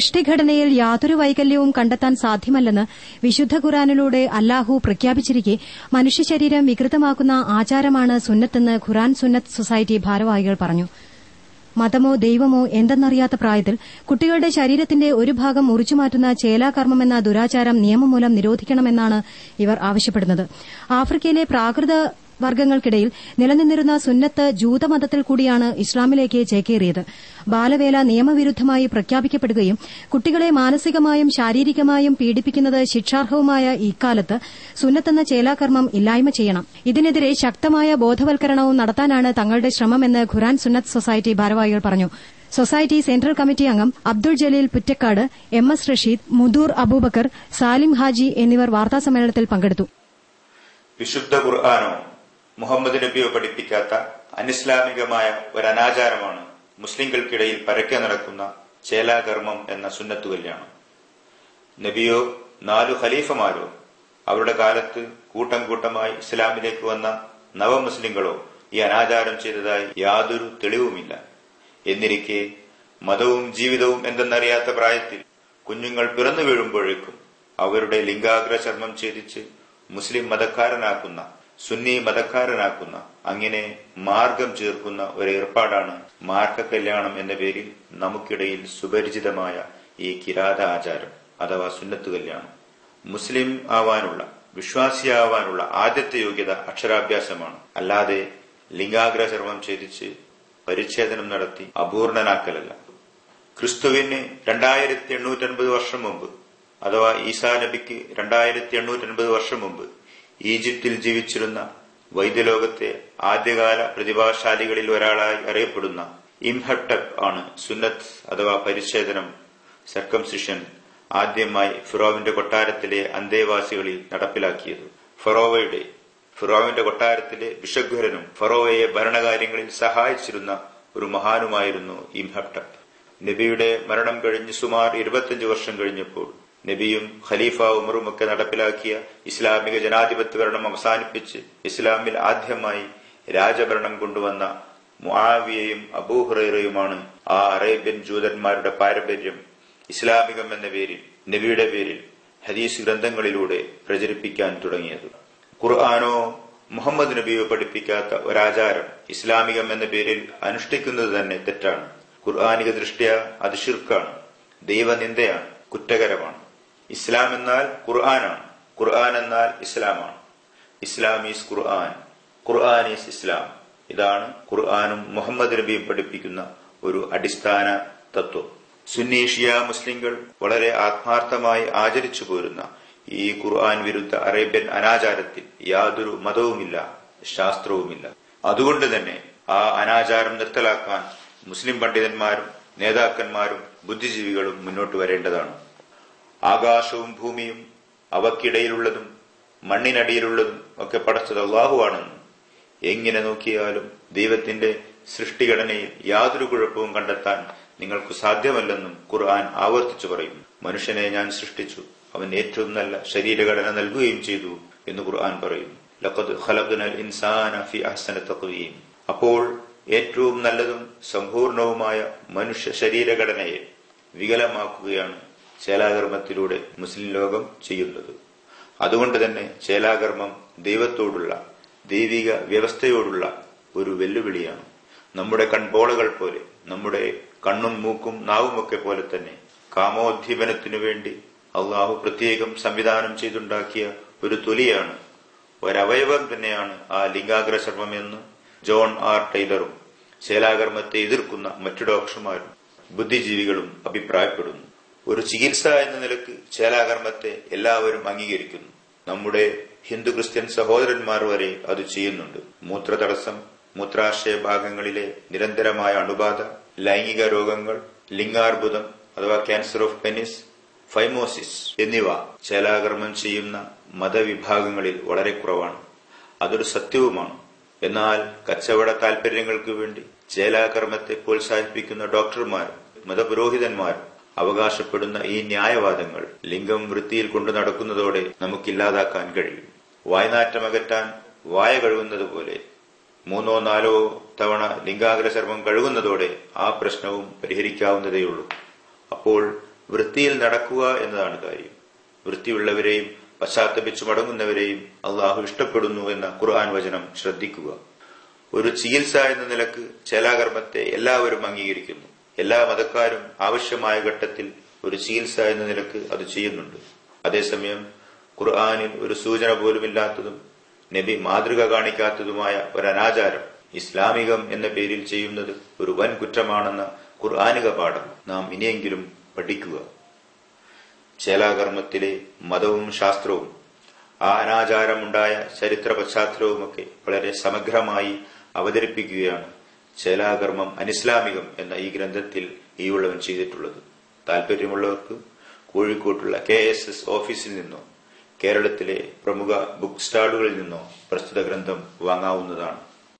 സൃഷ്ടിഘടനയിൽ യാതൊരു വൈകല്യവും കണ്ടെത്താൻ സാധ്യമല്ലെന്ന് വിശുദ്ധ ഖുറാനിലൂടെ അല്ലാഹു പ്രഖ്യാപിച്ചിരിക്കെ മനുഷ്യ ശരീരം വികൃതമാക്കുന്ന ആചാരമാണ് സുന്നത്തെന്ന് ഖുറാൻ സുന്നത്ത് സൊസൈറ്റി ഭാരവാഹികൾ പറഞ്ഞു മതമോ ദൈവമോ എന്തെന്നറിയാത്ത പ്രായത്തിൽ കുട്ടികളുടെ ശരീരത്തിന്റെ ഒരു ഭാഗം മുറിച്ചുമാറ്റുന്ന ചേലാകർമ്മമെന്ന ദുരാചാരം നിയമം മൂലം നിരോധിക്കണമെന്നാണ് ഇവർ ആവശ്യപ്പെടുന്നത് ആഫ്രിക്കയിലെ പ്രാകൃത വർഗ്ഗങ്ങൾക്കിടയിൽ നിലനിന്നിരുന്ന സുന്നത്ത് ജൂതമതത്തിൽ കൂടിയാണ് ഇസ്ലാമിലേക്ക് ചേക്കേറിയത് ബാലവേല നിയമവിരുദ്ധമായി പ്രഖ്യാപിക്കപ്പെടുകയും കുട്ടികളെ മാനസികമായും ശാരീരികമായും പീഡിപ്പിക്കുന്നത് ശിക്ഷാർഹവുമായ ഇക്കാലത്ത് സുന്നത്തെന്ന ചേലാകർമ്മം ഇല്ലായ്മ ചെയ്യണം ഇതിനെതിരെ ശക്തമായ ബോധവൽക്കരണവും നടത്താനാണ് തങ്ങളുടെ ശ്രമമെന്ന് ഖുറാൻ സുന്നത്ത് സൊസൈറ്റി ഭാരവാഹികൾ പറഞ്ഞു സൊസൈറ്റി സെൻട്രൽ കമ്മിറ്റി അംഗം അബ്ദുൾ ജലീൽ പുറ്റക്കാട് എം എസ് റഷീദ് മുദൂർ അബൂബക്കർ സാലിം ഹാജി എന്നിവർ വാർത്താസമ്മേളനത്തിൽ പങ്കെടുത്തു വിശുദ്ധ ഖുർആാനോ മുഹമ്മദ് നബിയോ പഠിപ്പിക്കാത്ത അനിസ്ലാമികമായ ഒരു അനാചാരമാണ് മുസ്ലിങ്ങൾക്കിടയിൽ പരക്കെ നടക്കുന്ന ചേലാകർമ്മം എന്ന സുന്നത്തു കല്യാണം നബിയോ നാലു ഖലീഫമാരോ അവരുടെ കാലത്ത് കൂട്ടം കൂട്ടമായി ഇസ്ലാമിലേക്ക് വന്ന നവമുസ്ലിങ്ങളോ ഈ അനാചാരം ചെയ്തതായി യാതൊരു തെളിവുമില്ല എന്നിരിക്കെ മതവും ജീവിതവും എന്തെന്നറിയാത്ത പ്രായത്തിൽ കുഞ്ഞുങ്ങൾ പിറന്നു വീഴുമ്പോഴേക്കും അവരുടെ ലിംഗാഗ്ര ചർമ്മം ഛേദിച്ച് മുസ്ലിം മതക്കാരനാക്കുന്ന സുന്നി മതക്കാരനാക്കുന്ന അങ്ങനെ മാർഗം ചേർക്കുന്ന ഒരു ഏർപ്പാടാണ് മാർഗ കല്യാണം എന്ന പേരിൽ നമുക്കിടയിൽ സുപരിചിതമായ ഈ കിരാത ആചാരം അഥവാ സുന്നത്ത് കല്യാണം മുസ്ലിം ആവാനുള്ള വിശ്വാസിയാവാനുള്ള ആദ്യത്തെ യോഗ്യത അക്ഷരാഭ്യാസമാണ് അല്ലാതെ ലിംഗാഗ്ര ചർമ്മം ഛേദിച്ച് പരിച്ഛേദനം നടത്തി അപൂർണനാക്കലല്ല ക്രിസ്തുവിന് രണ്ടായിരത്തി എണ്ണൂറ്റൻപത് വർഷം മുമ്പ് അഥവാ ഈസാ നബിക്ക് രണ്ടായിരത്തി എണ്ണൂറ്റൻപത് വർഷം മുമ്പ് ഈജിപ്തിൽ ജീവിച്ചിരുന്ന വൈദ്യലോകത്തെ ആദ്യകാല പ്രതിഭാശാലികളിൽ ഒരാളായി അറിയപ്പെടുന്ന ഇംഹട്ടബ് ആണ് സുന്നത്ത് അഥവാ പരിച്ഛേദനം സർക്കംസിഷൻ ആദ്യമായി ഫിറോവിന്റെ കൊട്ടാരത്തിലെ അന്തേവാസികളിൽ നടപ്പിലാക്കിയത് ഫറോവയുടെ ഫിറോവിന്റെ കൊട്ടാരത്തിലെ വിഷഗ്വരനും ഫറോവയെ ഭരണകാര്യങ്ങളിൽ സഹായിച്ചിരുന്ന ഒരു മഹാനുമായിരുന്നു ഇംഹട്ടബ് നബിയുടെ മരണം കഴിഞ്ഞ് സുമാർ ഇരുപത്തിയഞ്ച് വർഷം കഴിഞ്ഞപ്പോൾ നബിയും ഖലീഫ ഉമറും ഒക്കെ നടപ്പിലാക്കിയ ഇസ്ലാമിക ജനാധിപത്യ ഭരണം അവസാനിപ്പിച്ച് ഇസ്ലാമിൽ ആദ്യമായി രാജഭരണം കൊണ്ടുവന്ന മുആവിയയും അബൂഹുറയുമാണ് ആ അറേബ്യൻ ജൂതന്മാരുടെ പാരമ്പര്യം ഇസ്ലാമികം എന്ന പേരിൽ നബിയുടെ പേരിൽ ഹദീസ് ഗ്രന്ഥങ്ങളിലൂടെ പ്രചരിപ്പിക്കാൻ തുടങ്ങിയത് ഖുർആാനോ മുഹമ്മദ് നബിയോ പഠിപ്പിക്കാത്ത ഒരാചാരം ഇസ്ലാമികം എന്ന പേരിൽ അനുഷ്ഠിക്കുന്നത് തന്നെ തെറ്റാണ് ഖുർആാനിക ദൃഷ്ട്യ അത് ഷിർക്കാണ് ദൈവനിന്ദയാണ് കുറ്റകരമാണ് ഇസ്ലാം എന്നാൽ ഖുർആനാണ് ഖുർആൻ എന്നാൽ ഇസ്ലാമാണ് ഇസ്ലാം ഈസ് ഖുർആൻ ഖുർആൻ ഈസ് ഇസ്ലാം ഇതാണ് ഖുർആാനും മുഹമ്മദ് നബിയും പഠിപ്പിക്കുന്ന ഒരു അടിസ്ഥാന തത്വം സുന്നി ഷിയ മുസ്ലിങ്ങൾ വളരെ ആത്മാർത്ഥമായി ആചരിച്ചു പോരുന്ന ഈ ഖുർആൻ വിരുദ്ധ അറേബ്യൻ അനാചാരത്തിൽ യാതൊരു മതവുമില്ല ശാസ്ത്രവുമില്ല അതുകൊണ്ട് തന്നെ ആ അനാചാരം നിർത്തലാക്കാൻ മുസ്ലിം പണ്ഡിതന്മാരും നേതാക്കന്മാരും ബുദ്ധിജീവികളും മുന്നോട്ട് വരേണ്ടതാണ് ആകാശവും ഭൂമിയും അവക്കിടയിലുള്ളതും മണ്ണിനടിയിലുള്ളതും ഒക്കെ പടച്ചത് അള്ളാഹുവാണെന്നും എങ്ങനെ നോക്കിയാലും ദൈവത്തിന്റെ സൃഷ്ടിഘടനയിൽ യാതൊരു കുഴപ്പവും കണ്ടെത്താൻ നിങ്ങൾക്ക് സാധ്യമല്ലെന്നും ഖുർആൻ ആവർത്തിച്ചു പറയും മനുഷ്യനെ ഞാൻ സൃഷ്ടിച്ചു അവൻ ഏറ്റവും നല്ല ശരീരഘടന നൽകുകയും ചെയ്തു എന്ന് ഖുർആൻ പറയുന്നു ലഖദ് ഖലഖ്നൽ ഇൻസാന ഫി അഹ്സന തഖ്വീം അപ്പോൾ ഏറ്റവും നല്ലതും സമ്പൂർണവുമായ മനുഷ്യ ശരീരഘടനയെ വികലമാക്കുകയാണ് ചേലാകർമ്മത്തിലൂടെ മുസ്ലിം ലോകം ചെയ്യുന്നത് അതുകൊണ്ട് തന്നെ ചേലാകർമ്മം ദൈവത്തോടുള്ള ദൈവിക വ്യവസ്ഥയോടുള്ള ഒരു വെല്ലുവിളിയാണ് നമ്മുടെ കൺപോളകൾ പോലെ നമ്മുടെ കണ്ണും മൂക്കും നാവുമൊക്കെ പോലെ തന്നെ കാമോദ്ദീപനത്തിനു വേണ്ടി അള്ളാഹു പ്രത്യേകം സംവിധാനം ചെയ്തുണ്ടാക്കിയ ഒരു തൊലിയാണ് ഒരവയവം തന്നെയാണ് ആ ലിംഗാഗ്രശർമ്മം എന്ന് ജോൺ ആർ ടൈലറും ശേലാകർമ്മത്തെ എതിർക്കുന്ന മറ്റു ഡോക്ടർമാരും ബുദ്ധിജീവികളും അഭിപ്രായപ്പെടുന്നു ഒരു ചികിത്സ എന്ന നിലക്ക് ശേലാകർമ്മത്തെ എല്ലാവരും അംഗീകരിക്കുന്നു നമ്മുടെ ഹിന്ദു ക്രിസ്ത്യൻ സഹോദരന്മാർ വരെ അത് ചെയ്യുന്നുണ്ട് മൂത്രതടസ്സം മൂത്രാശയ ഭാഗങ്ങളിലെ നിരന്തരമായ അണുബാധ ലൈംഗിക രോഗങ്ങൾ ലിംഗാർബുദം അഥവാ ക്യാൻസർ ഓഫ് പെനിസ് ഫൈമോസിസ് എന്നിവ ചേലാകർമ്മം ചെയ്യുന്ന മതവിഭാഗങ്ങളിൽ വളരെ കുറവാണ് അതൊരു സത്യവുമാണ് എന്നാൽ കച്ചവട താൽപര്യങ്ങൾക്ക് വേണ്ടി ചേലാകർമ്മത്തെ പ്രോത്സാഹിപ്പിക്കുന്ന ഡോക്ടർമാരും മതപുരോഹിതന്മാരും അവകാശപ്പെടുന്ന ഈ ന്യായവാദങ്ങൾ ലിംഗം വൃത്തിയിൽ കൊണ്ടു നടക്കുന്നതോടെ നമുക്കില്ലാതാക്കാൻ കഴിയും വായ്നാറ്റമകറ്റാൻ വായ കഴുകുന്നത് പോലെ മൂന്നോ നാലോ തവണ ലിംഗാഗ്രചർമ്മം കഴുകുന്നതോടെ ആ പ്രശ്നവും പരിഹരിക്കാവുന്നതേയുള്ളൂ അപ്പോൾ വൃത്തിയിൽ നടക്കുക എന്നതാണ് കാര്യം വൃത്തിയുള്ളവരെയും പശ്ചാത്തപിച്ചു മടങ്ങുന്നവരെയും അള്ളാഹു ഇഷ്ടപ്പെടുന്നു എന്ന ഖുർആൻ വചനം ശ്രദ്ധിക്കുക ഒരു ചികിത്സ എന്ന നിലക്ക് ചേലാകർമ്മത്തെ എല്ലാവരും അംഗീകരിക്കുന്നു എല്ലാ മതക്കാരും ആവശ്യമായ ഘട്ടത്തിൽ ഒരു ചികിത്സ എന്ന നിലക്ക് അത് ചെയ്യുന്നുണ്ട് അതേസമയം ഖുർആാനിൽ ഒരു സൂചന പോലുമില്ലാത്തതും നബി മാതൃക കാണിക്കാത്തതുമായ ഒരു അനാചാരം ഇസ്ലാമികം എന്ന പേരിൽ ചെയ്യുന്നത് ഒരു വൻ കുറ്റമാണെന്ന ഖുർആാനിക പാഠം നാം ഇനിയെങ്കിലും പഠിക്കുക ചേലാകർമ്മത്തിലെ മതവും ശാസ്ത്രവും ആ അനാചാരമുണ്ടായ ചരിത്ര പശ്ചാത്തലവുമൊക്കെ വളരെ സമഗ്രമായി അവതരിപ്പിക്കുകയാണ് ചേലാകർമ്മം അനിസ്ലാമികം എന്ന ഈ ഗ്രന്ഥത്തിൽ ഈ ഉള്ളവൻ ചെയ്തിട്ടുള്ളത് താല്പര്യമുള്ളവർക്ക് കോഴിക്കോട്ടുള്ള കെ എസ് എസ് ഓഫീസിൽ നിന്നോ കേരളത്തിലെ പ്രമുഖ ബുക്ക് സ്റ്റാളുകളിൽ നിന്നോ പ്രസ്തുത ഗ്രന്ഥം വാങ്ങാവുന്നതാണ്